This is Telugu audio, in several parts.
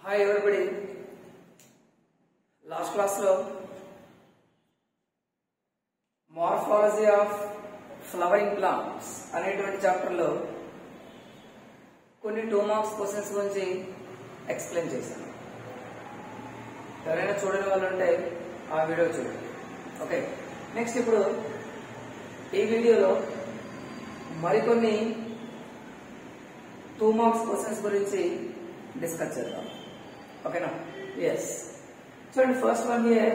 హాయ్ ఎవరిబడి లాస్ట్ క్లాస్లో మార్ఫాలజీ ఆఫ్ ఫ్లవరింగ్ ప్లాంట్స్ అనేటువంటి చాప్టర్లో కొన్ని టూ మార్క్స్ క్వశ్చన్స్ గురించి ఎక్స్ప్లెయిన్ చేశాను ఎవరైనా చూడని వాళ్ళు ఉంటే ఆ వీడియో చూడండి ఓకే నెక్స్ట్ ఇప్పుడు ఈ వీడియోలో మరికొన్ని టూ మార్క్స్ క్వశ్చన్స్ గురించి డిస్కస్ చేద్దాం ఓకేనా ఎస్ చూడండి first one here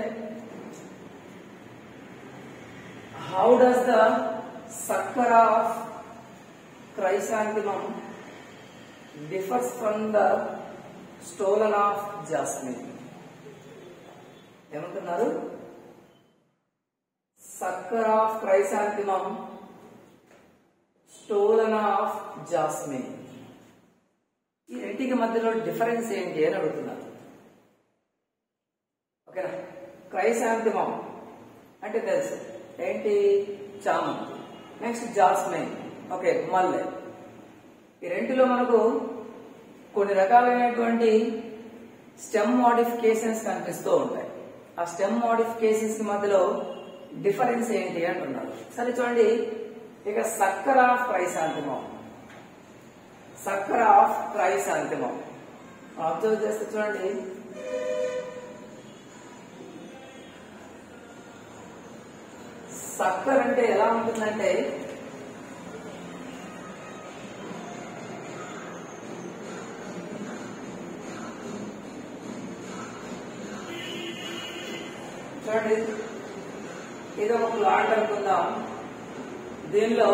how does the sucker of chrysanthemum differs from the stolen of jasmine ఏమంటున్నారు sucker of chrysanthemum stolon of jasmine ఈ రెంటికి మధ్యలో డిఫరెన్స్ ఏంటి అని అడుగుతున్నారు ఓకేనా క్రైసాంతిమం అంటే తెలుసు ఏంటి చామంతి నెక్స్ట్ జాస్మిన్ ఓకే మల్లె ఈ రెంటిలో మనకు కొన్ని రకాలైనటువంటి స్టెమ్ మోడిఫికేషన్స్ కనిపిస్తూ ఉంటాయి ఆ స్టెమ్ మోడిఫికేషన్స్ మధ్యలో డిఫరెన్స్ ఏంటి అంటున్నారు సరే చూడండి ఇక sucker of chrysanthemum sucker of chrysanthemum observe చేస్తే చూడండి సక్కర్ అంటే ఎలా ఉంటుందంటే చూడండి ఇది ఒక ప్లాంట్ అనుకుందాం దీనిలో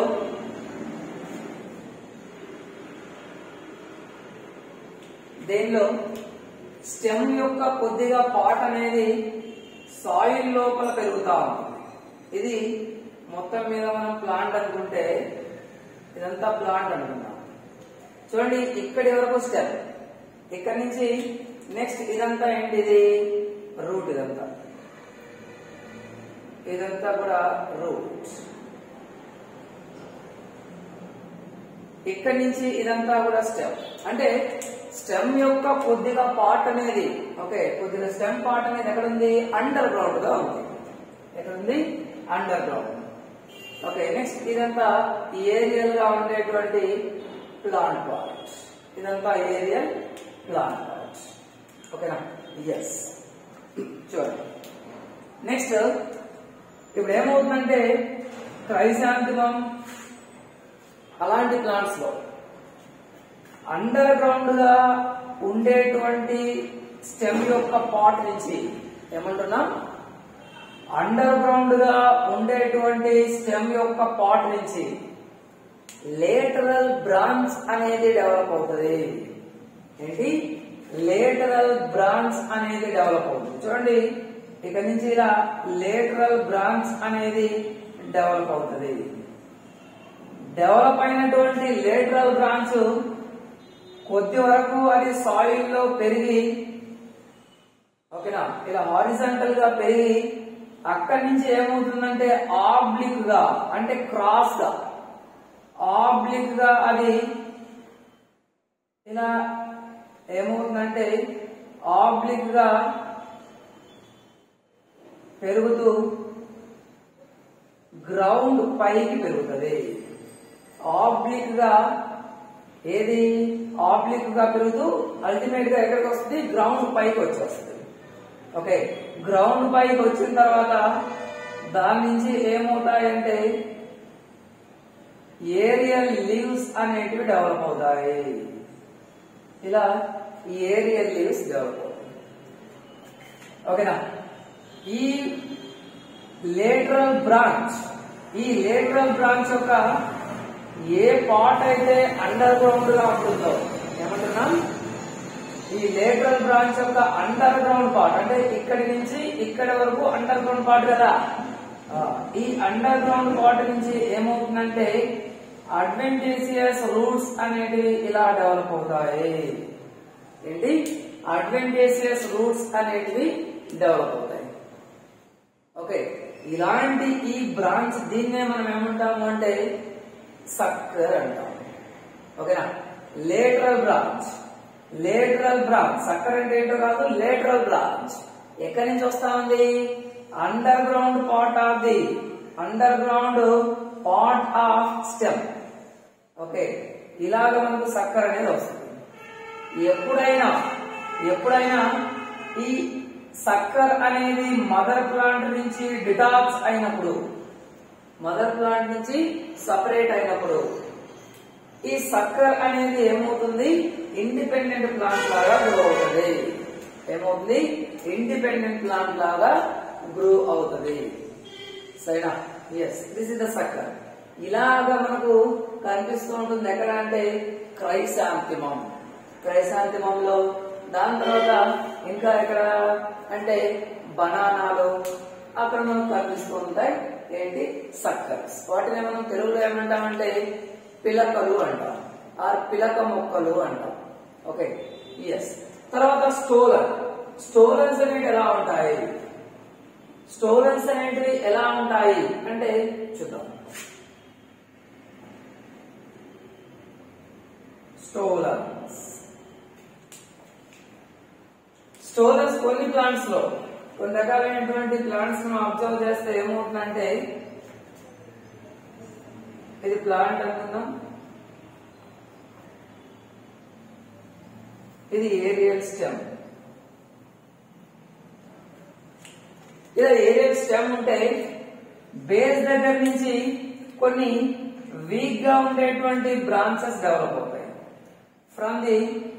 దీనిలో స్టెమ్ యొక్క కొద్దిగా పార్ట్ అనేది సాయిల్ లోపల పెరుగుతా ఉంటుంది ఇది మొత్తం మీద మనం ప్లాంట్ అనుకుంటే ఇదంతా ప్లాంట్ అనుకుందాం చూడండి ఇక్కడి వరకు స్టెమ్ ఇక్కడ నుంచి నెక్స్ట్ ఇదంతా ఏంటిది రూట్ ఇదంతా ఇదంతా కూడా రూట్ ఇక్కడి నుంచి ఇదంతా కూడా స్టెమ్ అంటే స్టెమ్ యొక్క కొద్దిగా పార్ట్ అనేది ఓకే కొద్దిగా స్టెమ్ పార్ట్ అనేది ఎక్కడ ఉంది అండర్ గ్రౌండ్ గా ఉంది ఎక్కడ ఉంది అండర్ గ్రౌండ్ ఓకే నెక్స్ట్ ఇదంతా ఏరియల్ గా ఉండేటువంటి ప్లాంట్ పార్ట్ ఇదంతా ఏరియల్ ప్లాంట్ పార్ట్ ఓకేనా ఎస్ చూడండి నెక్స్ట్ ఇప్పుడు ఏమవుతుందంటే క్రైసాంతిమం అలాంటి ప్లాంట్స్ లో అండర్ గ్రౌండ్ గా ఉండేటువంటి స్టెమ్ యొక్క పార్ట్ నుంచి ఏమంటున్నా అండర్ గ్రౌండ్ గా ఉండేటువంటి స్టెమ్ యొక్క పార్ట్ నుంచి లేటరల్ బ్రాంచ్ అనేది డెవలప్ అవుతుంది ఏంటి లేటరల్ బ్రాంచ్ అనేది డెవలప్ అవుతుంది చూడండి ఇక్కడ నుంచి ఇలా లేటరల్ బ్రాంచ్ అనేది డెవలప్ అవుతుంది డెవలప్ అయినటువంటి లేటరల్ బ్రాంచ్ కొద్ది వరకు అది సాయిల్ లో పెరిగి ఓకేనా ఇలా హారిజంటల్ గా పెరిగి అక్కడి నుంచి ఏమవుతుందంటే ఆబ్లిక్ గా అంటే క్రాస్ గా ఆబ్లిక్ గా అది ఇలా ఏమవుతుందంటే ఆబ్లిక్ గా పెరుగుతూ గ్రౌండ్ పైకి పెరుగుతుంది ఆబ్లిక్ గా ఏది ఆబ్లిక్ గా పెరుగుతూ అల్టిమేట్ గా ఎక్కడికి వస్తుంది గ్రౌండ్ పైకి వచ్చేస్తుంది ఓకే గ్రౌండ్ పైకి వచ్చిన తర్వాత దాని నుంచి ఏమవుతాయంటే ఏరియల్ లీవ్స్ అనేటివి డెవలప్ అవుతాయి ఇలా ఈ ఏరియల్ లీవ్స్ డెవలప్ అవుతాయి ఓకేనా ఈ లేటరల్ బ్రాంచ్ ఈ లేటరల్ బ్రాంచ్ యొక్క ఏ పార్ట్ అయితే అండర్ గ్రౌండ్ గా ఉంటుందో ఏమంటున్నాం ఈ లేటరల్ బ్రాంచ్ యొక్క అండర్ గ్రౌండ్ పార్ట్ అంటే ఇక్కడి నుంచి ఇక్కడి వరకు అండర్ గ్రౌండ్ పార్ట్ కదా ఆ, ఈ అండర్ గ్రౌండ్ పార్ట్ నుంచి ఏమవుతుందంటే అడ్వెంటేజియస్ రూట్స్ అనేటివి ఇలా డెవలప్ అవుతాయి ఏంటి అడ్వెంటేజియస్ రూట్స్ అనేటివి డెవలప్ అవుతాయి ఓకే ఇలాంటి ఈ బ్రాంచ్ దీన్నే మనం ఏమంటాము అంటే సక్కర్ అంటాం ఓకేనా lateral branch lateral branch sucker అంటే ఏంటో కాదు లేటరల్ బ్రాంచ్ ఎక్కడి నుంచి వస్తా ఉంది underground part of the underground part of stem okay ఇలాగ మనకు సక్కర్ అనేది వస్తుంది ఎప్పుడైనా ఎప్పుడైనా ఈ సక్కర్ అనేది మదర్ ప్లాంట్ నుంచి డిటాచ్ అయినప్పుడు మదర్ ప్లాంట్ నుంచి సపరేట్ అయినప్పుడు ఈ సక్కర్ అనేది ఏమవుతుంది ఇండిపెండెంట్ ప్లాంట్ లాగా గ్రో అవుతుంది ఏమవుతుంది ఇండిపెండెంట్ ప్లాంట్ లాగా గ్రో అవుతుంది సరేనా yes this is the sucker ఇలాగా మనకు కనిపిస్తూ ఉంటుంది ఎక్కడ అంటే క్రైసాంతిమం క్రైసాంతిమంలో దాని తర్వాత ఇంకా ఎక్కడ అంటే బనానాలు అక్కడ మనకు కనిపిస్తూ ఉంటాయి ఏంటి సక్కర్స్ వాటిని మనం తెలుగులో ఏమంటామంటే పిలకలు అంటాం ఆర్ పిలక మొక్కలు అంటాం ఓకే ఎస్ తర్వాత స్టోలర్ స్టోలర్స్ అనేవి ఎలా ఉంటాయి స్టోలర్స్ అనేటివి ఎలా ఉంటాయి అంటే చూద్దాం స్టోలర్స్ స్టోలర్స్ కొన్ని ప్లాంట్స్ లో కొన్ని రకాలైనటువంటి ప్లాంట్స్ మనం అబ్జర్వ్ చేస్తే ఏమవుతుందంటే ఇది ప్లాంట్ అనుకుందాం ఇది ఏరియల్ స్టెమ్ ఇలా ఏరియల్ స్టెమ్ ఉంటే బేస్ దగ్గర నుంచి కొన్ని వీక్ గా ఉండేటువంటి బ్రాంచెస్ డెవలప్ అవుతాయి ఫ్రమ్ ది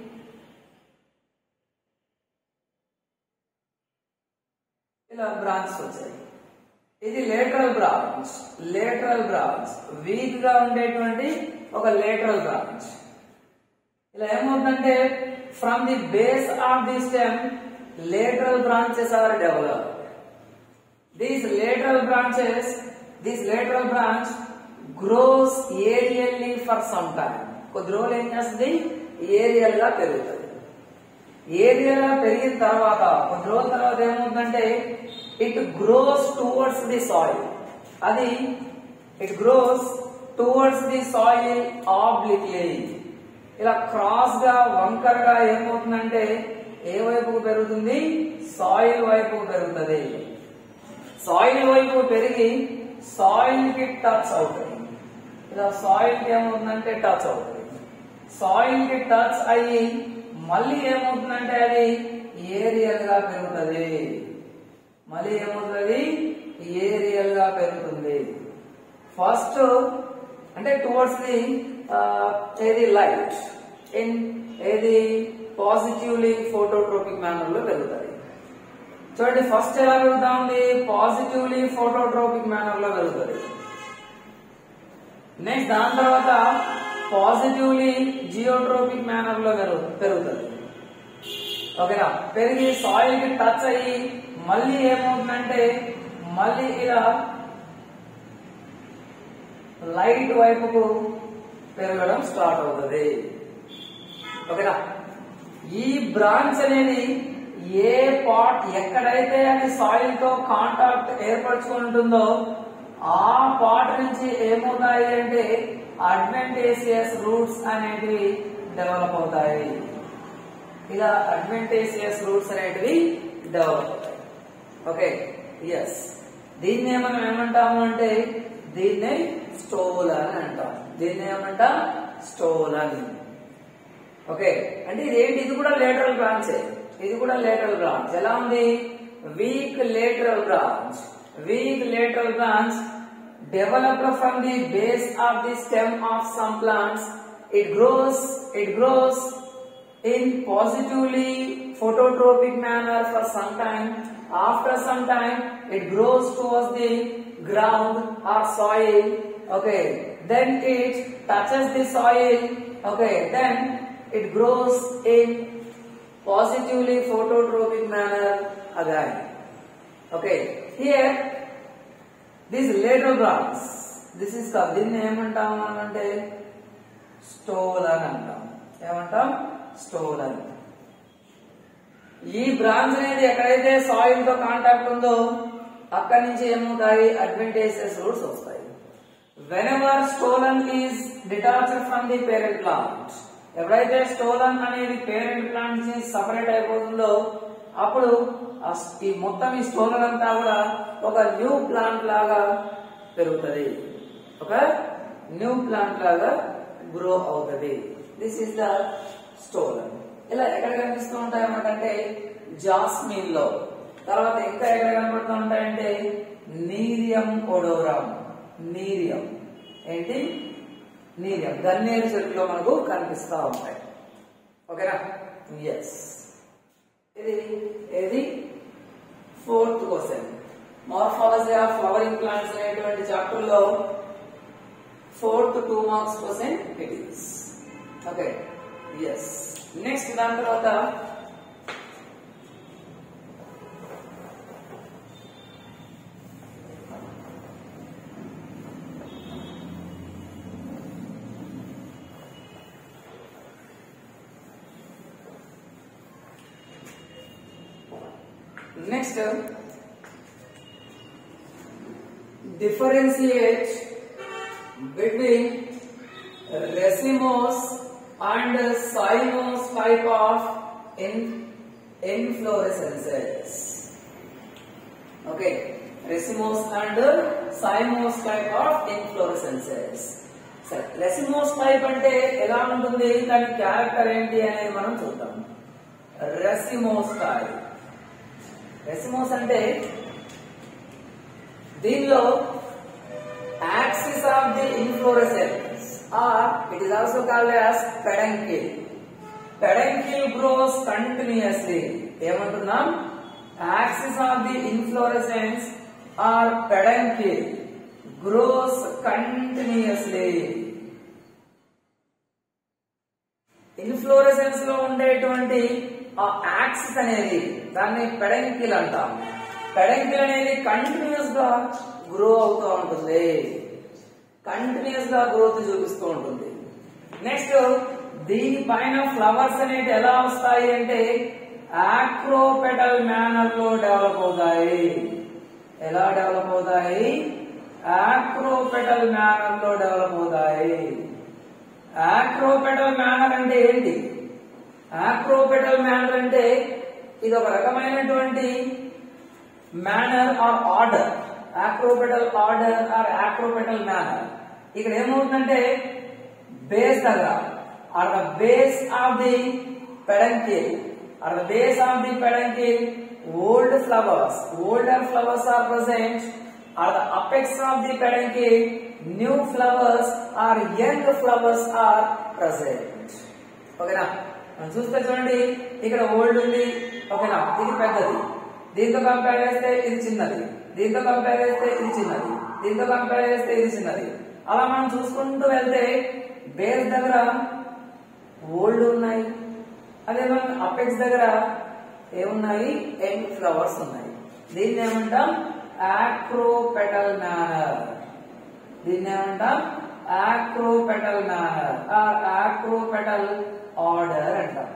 ఇలా బ్రాంచెస్ వచ్చాయి ఇది lateral branch lateral branch weak గా ఉండేటువంటి ఒక లేటరల్ బ్రాంచ్ ఇలా ఏమవుతుందంటే from the base of the stem lateral branches are develop these lateral branches this lateral branch grows aerially for some time కొద్ది రోజులు ఏం చేస్తుంది ఏరియల్ గా పెరుగుతుంది ఏరియల్ గా పెరిగిన తర్వాత కొద్ది రోజుల తర్వాత ఏమవుతుందంటే it grows towards the soil అది it grows towards the soil obliquely ఇలా క్రాస్ గా వంకరగా ఏమవుతుందంటే ఏ వైపుకు పెరుగుతుంది సాయిల్ వైపుకు పెరుగుతుంది సాయిల్ వైపు పెరిగి సాయిల్ కి టచ్ అవుతుంది ఇలా సాయిల్ కి ఏమవుతుందంటే టచ్ అవుతుంది సాయిల్ కి టచ్ అయ్యి మళ్ళీ ఏమవుతుందంటే అది ఏరియల్ గా పెరుగుతుంది మళ్ళీ ఏమవుతుంది ఏరియల్ గా పెరుగుతుంది ఫస్ట్ అంటే టువర్డ్స్ ది ఏది లైట్ ఇన్ ఏది పాజిటివ్లీ ఫోటోట్రోపిక్ మేనర్ లో పెరుగుతుంది చూడండి ఫస్ట్ ఎలా పెరుగుతా ఉంది పాజిటివ్లీ ఫోటోట్రోపిక్ మేనర్ లో పెరుగుతుంది నెక్స్ట్ దాని తర్వాత పాజిటివ్లీ జియోట్రోపిక్ మేనర్ లో పెరుగు- పెరుగుతుంది ఓకేనా పెరిగి సాయిల్ కి టచ్ అయ్యి మళ్ళీ ఏమవుతుందంటే మళ్ళీ ఇలా లైట్ వైపుకు పెరగడం స్టార్ట్ అవుతుంది ఓకేనా ఈ బ్రాంచ్ అనేది ఏ పార్ట్ ఎక్కడైతే అది సాయిల్ తో కాంటాక్ట్ ఏర్పరచుకుంటుందో ఆ పార్ట్ నుంచి ఏమవుతాయి అంటే అడ్వెంటేసియస్ రూట్స్ అనేటివి డెవలప్ అవుతాయి ఇలా అడ్వెంటేసియస్ రూట్స్ అనేటివి డెవలప్ అవుతాయి ఓకే ఎస్ దీన్ని మనం ఏమంటాము అంటే దీన్నే స్టోలన్ అని అంటాం దీన్ని ఏమంటాం స్టోలన్ ఓకే అంటే ఇది ఏంటి ఇది కూడా లేటరల్ బ్రాంచ్ ఇది కూడా లేటరల్ బ్రాంచ్ ఎలా ఉంది weak lateral branch weak lateral branch developed from the base of the stem of some plants it grows it grows in positively phototropic manner for some time. After some time, it grows towards the ground or soil. Okay. Then it touches the soil. Okay. Then it grows in positively phototropic manner again. Okay. Here, this lateral branch. This is called దీన్ని ఏమంటాం మనం అంటే స్టోలన్ అంటాం ఏమంటాం స్టోలన్ ఈ బ్రాంచ్ అనేది ఎక్కడైతే సాయిల్ తో కాంటాక్ట్ ఉందో అక్కడి నుంచి ఏమవుతాయి అడ్వెంటేజెస్ రూట్స్ వస్తాయి whenever stolon is detached from the parent plant ఎప్పుడైతే స్టోలన్ అనేది పేరెంట్ ప్లాంట్ నుంచి సపరేట్ అయిపోతుందో అప్పుడు ఆ స్- ఈ మొత్తం ఈ స్టోలన్ అంతా కూడా ఒక న్యూ ప్లాంట్ లాగా పెరుగుతుంది ఒక న్యూ ప్లాంట్ లాగా గ్రో అవుతుంది దిస్ ఇస్ ద స్టోలన్ ఇలా ఎక్కడ కనిపిస్తూ ఉంటాయి అన్నమాట అంటే జాస్మిన్ లో తర్వాత ఇంకా ఎక్కడ కనబడుతూ ఉంటాయంటే నీరియం ఒడోరం నీరియం ఏంటి నీరియం గన్నేరు చెట్టులో మనకు కనిపిస్తూ ఉంటాయి ఓకేనా ఎస్ ఇది ఇది fourth question morphology of flowering plants అనేటువంటి చాప్టర్ లో fourth two marks question it is okay yes next దాని తర్వాత next differentiate between racemose and cymose type of in inflorescences. Okay, racemose and cymose type of inflorescences. సరే రెసిమోస్ టైప్ అంటే ఎలా ఉంటుంది దాని క్యారెక్టర్ ఏంటి అనేది మనం చూద్దాం రెసిమోస్ టైప్ రెసిమోస్ అంటే దీనిలో axis of the inflorescence or it is also called as peduncle peduncle grows continuously ఏమంటున్నాం axis of the inflorescence or peduncle grows continuously inflorescence లో ఉండేటువంటి ఆ యాక్సిస్ అనేది దాన్ని పెడంకిల్ అంటాం పెడంకిల్ అనేది కంటిన్యూస్ గా గ్రో అవుతూ ఉంటుంది కంటిన్యూస్ గా గ్రోత్ చూపిస్తూ ఉంటుంది నెక్స్ట్ దీనిపైన ఫ్లవర్స్ అనేవి ఎలా వస్తాయి అంటే ఆక్రోపెటల్ మేనర్ లో డెవలప్ అవుతాయి ఎలా డెవలప్ అవుతాయి ఆక్రోపెటల్ మేనర్ లో డెవలప్ అవుతాయి ఆక్రోపెటల్ మేనర్ అంటే ఏంటి ఆక్రోపెటల్ మేనర్ అంటే ఇది ఒక రకమైనటువంటి manner or order acropetal order or acropetal manner ఇక్కడ ఏమవుతుందంటే బేస్ దగ్గర or the base of the peduncle or the base of the peduncle old flowers older flowers are present or the apex of the peduncle new flowers or young flowers are present ఓకేనా మనం చూస్తే చూడండి ఇక్కడ ఓల్డ్ ఉంది ఓకేనా ఇది పెద్దది దీంతో కంపేర్ చేస్తే ఇది చిన్నది దీంతో కంపేర్ చేస్తే ఇది చిన్నది దీంతో కంపేర్ చేస్తే ఇది చిన్నది అలా మనం చూసుకుంటూ వెళ్తే బేస్ దగ్గర ఓల్డ్ ఉన్నాయి అదే మనం అపెక్స్ దగ్గర ఏమున్నాయి యంగ్ ఫ్లవర్స్ ఉన్నాయి దీన్ని ఏమంటాం ఆక్రోపెటల్ మేనర్ దీన్ని ఏమంటాం acropetal manner or acropetal order అంటాం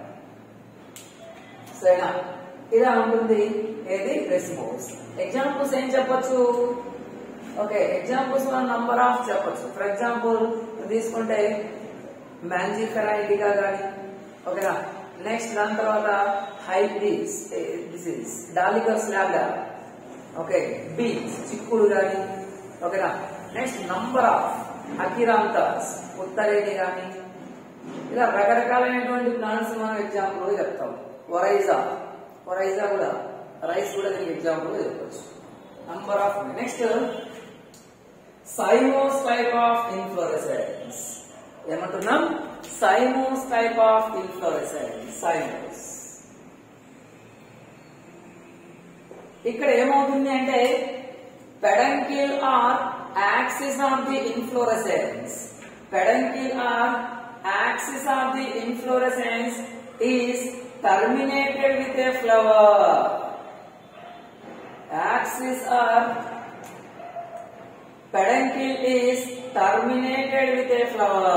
సరేనా ఇలా ఉంటుంది ఏది రెస్పోన్స్ ఎగ్జాంపుల్స్ ఏం చెప్పొచ్చు ఓకే ఎగ్జాంపుల్స్ మనం నంబర్ ఆఫ్ చెప్పొచ్చు ఫర్ ఎగ్జాంపుల్ తీసుకుంటే మ్యాంజికరా ఇండికా కానీ ఓకేనా నెక్స్ట్ దాని తర్వాత హైబ్రిడ్స్ డిసీజ్ డాలికస్ ల్యాబ్లా ఓకే బీన్స్ చిక్కుడు కానీ ఓకేనా నెక్స్ట్ నంబర్ ఆఫ్ అకిరాంతస్ ఉత్తరేణి కానీ ఇలా రకరకాలైనటువంటి ప్లాంట్స్ మనం ఎగ్జాంపుల్ గా చెప్తాం వరైజా వరైజా కూడా రైస్ కూడా దీనికి ఎగ్జాంపుల్ గా చెప్పొచ్చు number of next cymose type of inflorescence ఏమంటున్నాం cymose type of inflorescence cymose ఇక్కడ ఏమవుతుంది అంటే peduncle or axis of the inflorescence peduncle or axis of the inflorescence is terminated with a flower. Axis or peduncle is terminated with a flower.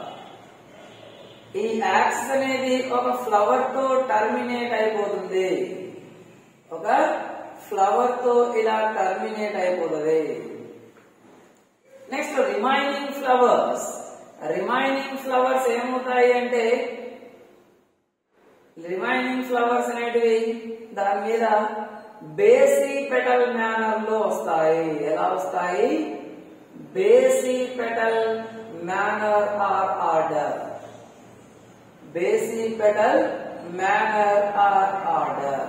ఈ యాక్సిస్ అనేది ఒక ఫ్లవర్ తో టర్మినేట్ అయిపోతుంది ఒక ఫ్లవర్ తో ఇలా టర్మినేట్ అయిపోతుంది next remaining flowers remaining flowers ఏమవుతాయి అంటే రిమైనింగ్ ఫ్లవర్స్ అనేటివి దాని మీద బేసి పెటల్ మేనర్ లో వస్తాయి ఎలా వస్తాయి basipetal manner or order basipetal manner or order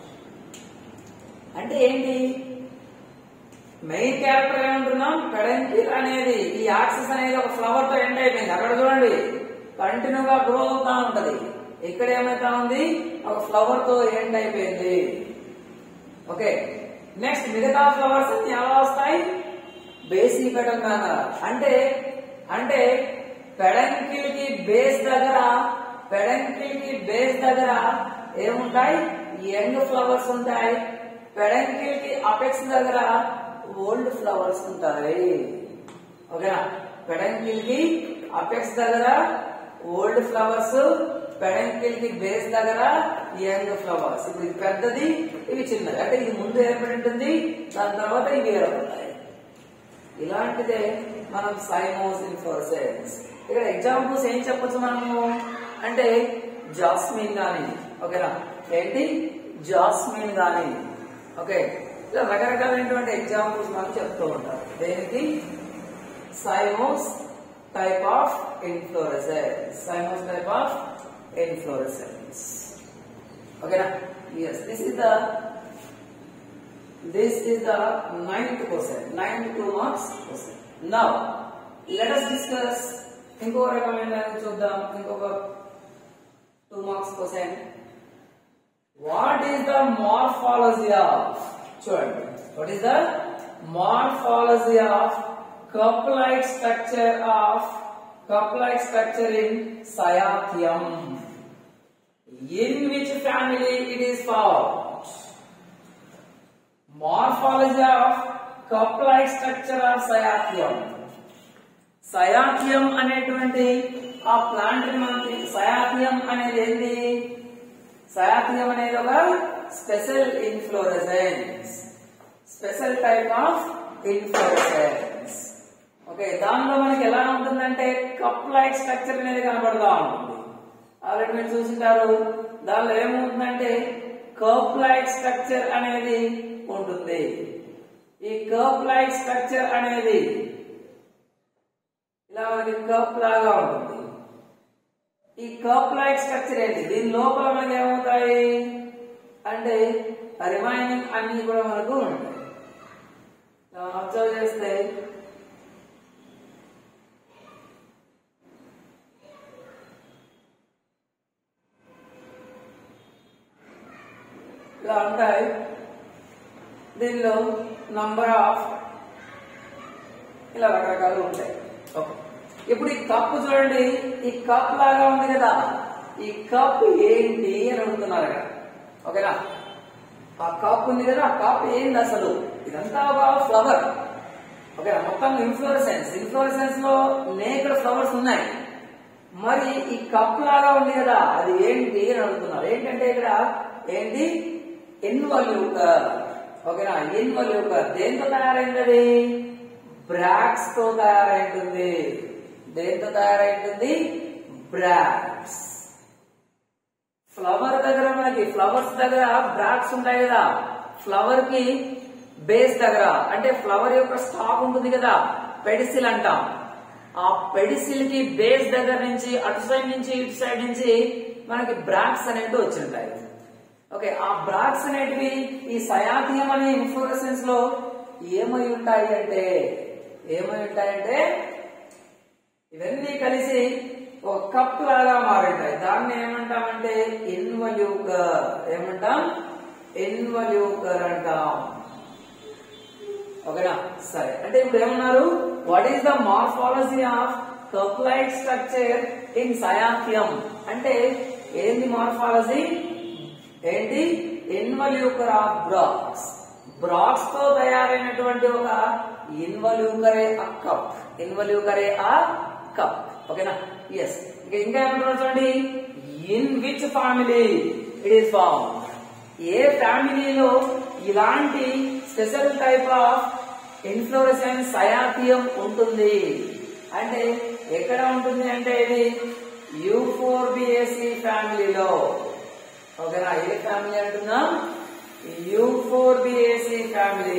అంటే ఏంటి మెయిన్ క్యారెక్టర్ ఏమంటున్నాం పెడంకిల్ అనేది ఈ యాక్సెస్ అనేది ఒక ఫ్లవర్ తో ఎండ్ అయిపోయింది అక్కడ చూడండి కంటిన్యూగా గ్రో అవుతా ఉంటది ఇక్కడ ఏమైతా ఉంది ఒక ఫ్లవర్ తో ఎండ్ అయిపోయింది ఓకే నెక్స్ట్ మిగతా ఫ్లవర్స్ అన్ని ఎలా వస్తాయి బేసి పెడల్ మేనర్ అంటే అంటే పెడంకిల్ కి బేస్ దగ్గర పెడంకిల్ కి బేస్ దగ్గర ఏముంటాయి యంగ్ ఫ్లవర్స్ ఉంటాయి పెడంకిల్ కి అపెక్స్ దగ్గర ఓల్డ్ ఫ్లవర్స్ ఉంటాయి ఓకేనా పెడంకిల్ కి అపెక్స్ దగ్గర ఓల్డ్ ఫ్లవర్స్ పెడంకిల్ కి బేస్ దగ్గర యంగ్ ఫ్లవర్స్ ఇప్పుడు ఇది పెద్దది ఇవి చిన్నది అంటే ఇది ముందు ఏర్పడి ఉంటుంది దాని తర్వాత ఇవి ఏర్పడతాయి ఇలాంటిదే మనం సైమోస్ ఇన్ఫ్లోరసెన్స్ ఇక్కడ ఎగ్జాంపుల్స్ ఏం చెప్పొచ్చు మనము అంటే జాస్మిన్ గాని ఓకేనా ఏంటి జాస్మిన్ గాని ఓకే ఇలా రకరకాలైనటువంటి ఎగ్జాంపుల్స్ మనం చెప్తూ ఉంటాం దేనికి cymose type of inflorescence cymose type of inflorescence ఓకేనా yes this is the This is the ninth question, ninth two marks question. Now, let us discuss ఇంకో రకమైన చూద్దాం ఇంకొక two marks question what is the morphology of చూడండి what is the morphology of cup like structure of cup like structure in cyathium in which family it is found morphology of cup like structure of cyathium cyathium అనేటువంటి ఆ ప్లాంట్ ని మనకి సయాథియం అనేది ఏంటి సయాథియం అనేది ఒక special inflorescence special type of inflorescence okay దానిలో మనకి ఎలా ఉంటుందంటే కప్ లైక్ స్ట్రక్చర్ అనేది కనబడతా ఉంటుంది ఆల్రెడీ మీరు చూసింటారు దానిలో ఏముంటుందంటే కప్ లైక్ స్ట్రక్చర్ అనేది ఉంటుంది ఈ కప్ లైక్ స్ట్రక్చర్ అనేది ఇలా మనకి కప్ లాగా ఉంటుంది ఈ కప్ లైక్ స్ట్రక్చర్ ఏంటి దీని లోపల మనకి ఏమవుతాయి అంటే రిమైనింగ్ అన్ని కూడా మనకు ఉంటాయి అబ్జర్వ్ చేస్తే ఇలా ఉంటాయి దీనిలో నంబర్ ఆఫ్ ఇలా రకరకాలు ఉంటాయి ఓకే ఇప్పుడు ఈ కప్ చూడండి ఈ కప్ లాగా ఉంది కదా ఈ కప్ ఏంటి అని అడుగుతున్నారు ఇక్కడ ఓకేనా ఆ కప్ ఉంది కదా ఆ కప్ ఏంటి అసలు ఇదంతా ఒక ఫ్లవర్ ఓకేనా మొత్తం ఇన్ఫ్లోరసెన్స్ ఇన్ఫ్లోరసెన్స్ లో నేకడ్ ఫ్లవర్స్ ఉన్నాయి మరి ఈ కప్ లాగా ఉంది కదా అది ఏంటి అని అడుగుతున్నారు ఏంటంటే ఇక్కడ ఏంటి ఇన్వల్యూకర్ ఓకేనా ఇన్వల్యూకర్ దేంతో తయారైంది అది బ్రాక్స్ తో తయారైంటుంది దేంతో తయారైంటుంది బ్రాక్స్ ఫ్లవర్ దగ్గర మనకి ఫ్లవర్స్ దగ్గర బ్రాక్స్ ఉంటాయి కదా ఫ్లవర్ కి బేస్ దగ్గర అంటే ఫ్లవర్ యొక్క స్టాక్ ఉంటుంది కదా పెడిసిల్ అంటాం ఆ పెడిసిల్ కి బేస్ దగ్గర నుంచి అటు సైడ్ నుంచి ఇటు సైడ్ నుంచి మనకి బ్రాక్స్ అనేవి వచ్చింటాయి ఓకే ఆ బ్రాక్స్ అనేటివి ఈ సయాథియం అనే ఇన్ఫ్లోరసెన్స్ లో ఏమై ఉంటాయి అంటే ఏమై ఉంటాయంటే ఇవన్నీ కలిసి ఒక కప్ లాగా మారుంటాయి దాన్ని ఏమంటామంటే ఇన్వల్యూకర్ ఏమంటాం ఇన్వల్యూకర్ అంటాం ఓకేనా సరే అంటే ఇప్పుడు ఏమన్నారు what is the morphology of cup like structure in cyathium అంటే ఏంది మార్ఫాలజీ ఏంటి ఇన్వల్యూకర్ ఆఫ్ బ్రాక్స్ బ్రాక్స్ తో తయారైనటువంటి ఒక ఇన్వల్యూకరే ఆ కప్ ఇన్వల్యూకరే ఆ కప్ ఓకేనా ఎస్ ఇక ఇంకా ఏమంటున్నారు చూడండి in which family it is form ఏ ఫ్యామిలీలో ఇలాంటి special type of inflorescence cyathium ఉంటుంది అంటే ఎక్కడ ఉంటుంది అంటే ఇది యూఫోర్బియేసి ఫ్యామిలీలో ఓకేనా ఏ ఫ్యామిలీ అంటున్నాం యూఫోర్బియేసి ఫ్యామిలీ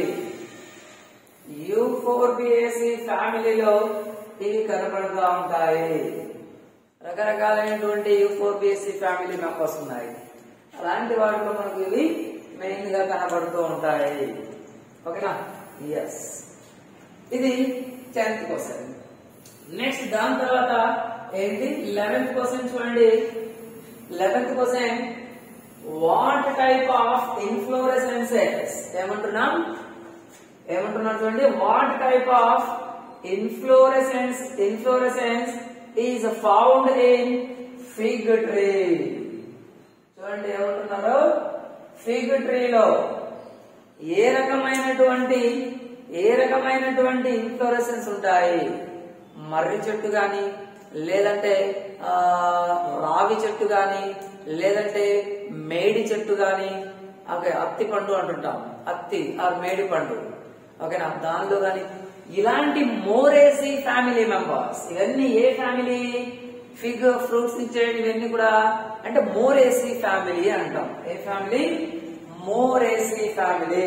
యూఫోర్బియేసి ఫ్యామిలీలో ఇవి కనపడుతూ ఉంటాయి రకరకాలైనటువంటి యూఫోర్బియేసి ఫ్యామిలీ మెంబర్స్ ఉన్నాయి అలాంటి వాటిలో మనకు ఇవి మెయిన్ గా కనబడుతూ ఉంటాయి ఓకేనా ఎస్ ఇది టెన్త్ క్వశ్చన్ నెక్స్ట్ దాని తర్వాత ఏంటి లెవెన్త్ క్వశ్చన్ చూడండి eleventh question what type of inflorescences ఏమంటున్నాం ఏమంటున్నారు చూడండి what type of inflorescence inflorescence is found in fig tree చూడండి ఏమంటున్నారు ఫిగ్ ట్రీలో ఏ రకమైనటువంటి ఏ రకమైనటువంటి ఇన్ఫ్లోరెసెన్స్ ఉంటాయి మర్రి చెట్టు గాని లేదంటే ఆ, రావి చెట్టు గాని లేదంటే మేడి చెట్టు గాని ఓకే అత్తి పండు అంటుంటాం అత్తి ఆర్ మేడి పండు ఓకేనా దానిలో గాని ఇలాంటి మోరేసి ఫ్యామిలీ మెంబర్స్ ఇవన్నీ ఏ ఫ్యామిలీ ఫిగ్ ఫ్రూట్స్ ఇచ్చేవి ఇవన్నీ కూడా అంటే మోరేసి ఫ్యామిలీ అంటాం ఏ ఫ్యామిలీ మోరేసి ఫ్యామిలీ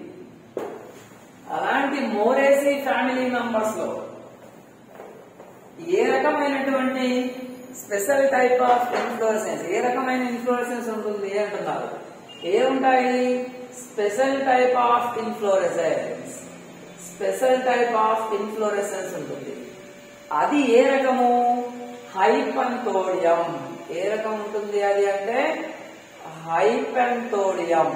అలాంటి మోరేసి ఫ్యామిలీ మెంబర్స్ లో ఏ రకమైనటువంటి స్పెషల్ టైప్ ఆఫ్ ఇన్ఫ్లోరెసెన్స్ ఏ రకమైన ఇన్ఫ్లోరెసెన్స్ ఉంటుంది అంటున్నారు ఏముంటాయి special type of inflorescence special type of inflorescence ఉంటుంది అది ఏ రకము హైపంతోడియం ఏ రకం ఉంటుంది అది అంటే హైపెంతోడియం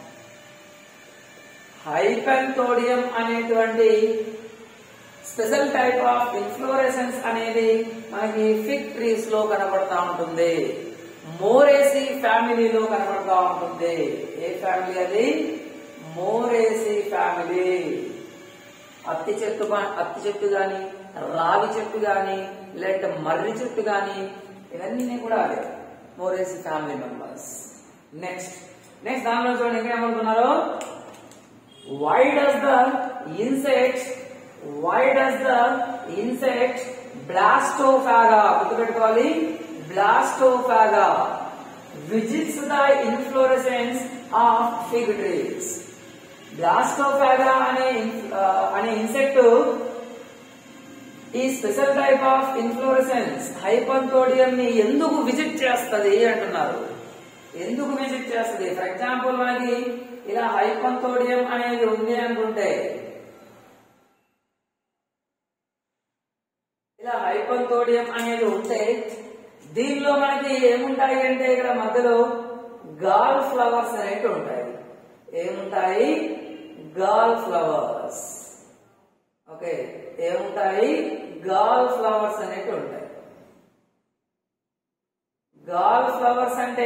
హైపెంతోడియం అనేటువంటి స్పెషల్ టైప్ ఆఫ్ ఇన్ఫ్లోరెసెన్స్ అనేది మనకి ఫిగ్ ట్రీస్ లో కనబడతా ఉంటుంది మోరేసి ఫ్యామిలీలో కనబడతా ఉంటుంది ఏ ఫ్యామిలీ అది మోరేసి ఫ్యామిలీ అత్తి చెట్టు గా- అత్తి చెట్టు గాని రావి చెట్టు గాని లేదంటే మర్రి చెట్టు గాని ఇవన్నీ కూడా అవే మోరేసి ఫ్యామిలీ మెంబర్స్ నెక్స్ట్ నెక్స్ట్ దానిలో చూడండి ఇంకా ఏమనుకున్నారు why does the insect why does the insect blastophaga గుర్తుపెట్టుకోవాలి blastophaga visits the inflorescence of fig trees blastophaga అనే ఆ, అనే ఇన్సెక్ట్ ఈ special type of inflorescence hypanthodium ని ఎందుకు విజిట్ చేస్తది అంటున్నారు ఎందుకు విజిట్ చేస్తది ఫర్ ఎగ్జాంపుల్ మనకి ఇలా హైపంతోడియం అనేది ఉంది అనుకుంటే ఇలా హైపంతోడియం అనేది ఉంటే దీనిలో మనకి ఏముంటాయి అంటే ఇక్కడ మధ్యలో గాల్ ఫ్లవర్స్ అనేవి ఉంటాయి ఏముంటాయి గాల్ ఫ్లవర్స్ ఓకే ఏముంటాయి గాల్ ఫ్లవర్స్ అనేవి ఉంటాయి గాల్ ఫ్లవర్స్ అంటే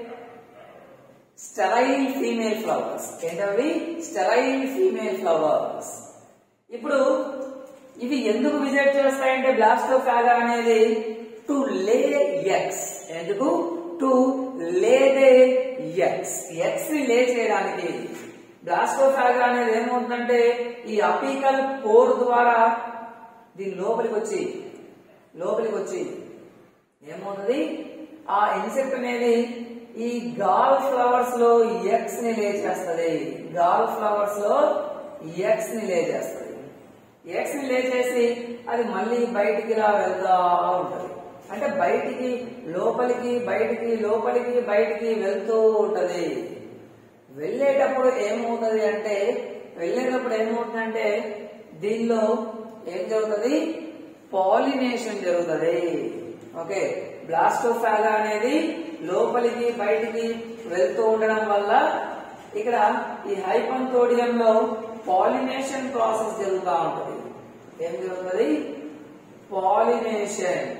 స్టెరైల్ ఫీమేల్ ఫ్లవర్స్ ఏంటవి స్టెరైల్ ఫీమేల్ ఫ్లవర్స్ ఇప్పుడు ఇవి ఎందుకు విజిట్ చేస్తాయంటే బ్లాస్టోఫాగా అనేది టు లే ఎక్స్ ఎందుకు టు లే దే ఎక్స్ ఎక్స్ ని లే చేయడానికి బ్లాస్టోఫాగా అనేది ఏమవుతుందంటే ఈ అపీకల్ పోర్ ద్వారా దీని లోపలికి వచ్చి లోపలికి వచ్చి ఏమవుతుంది ఆ ఇన్సెక్ట్ అనేది ఈ గాల్ ఫ్లవర్స్ లో ఎక్స్ ని లే చేస్తది గాల్ ఫ్లవర్స్ లో ఎక్స్ ని లే చేస్తది ఎక్స్ ని లే చేసి అది మళ్ళీ బయటికి ఇలా వెళ్తా ఉంటది అంటే బయటికి లోపలికి బయటికి లోపలికి బయటికి వెళ్తూ ఉంటది వెళ్ళేటప్పుడు ఏమవుతుంది అంటే వెళ్ళేటప్పుడు ఏమవుతుందంటే దీనిలో ఏం జరుగుతుంది పాలినేషన్ జరుగుతుంది ఓకే బ్లాస్టోఫాగా అనేది లోపలికి బయటికి వెళ్తూ ఉండడం వల్ల ఇక్కడ ఈ హైపంతోడియం లో పాలినేషన్ ప్రాసెస్ జరుగుతూ ఉంటుంది ఏం జరుగుతుంది pollination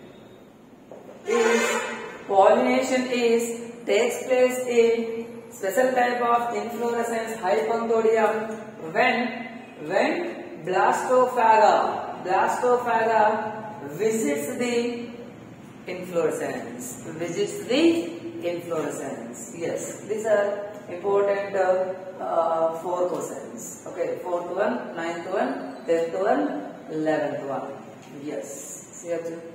is pollination is takes place in special type of inflorescence hypantodium when when blastophaga blastophaga visits the inflorescence visits the inflorescence yes these are important uh, uh, four questions okay fourth one ninth one tenth one eleventh one yes చేయొచ్చు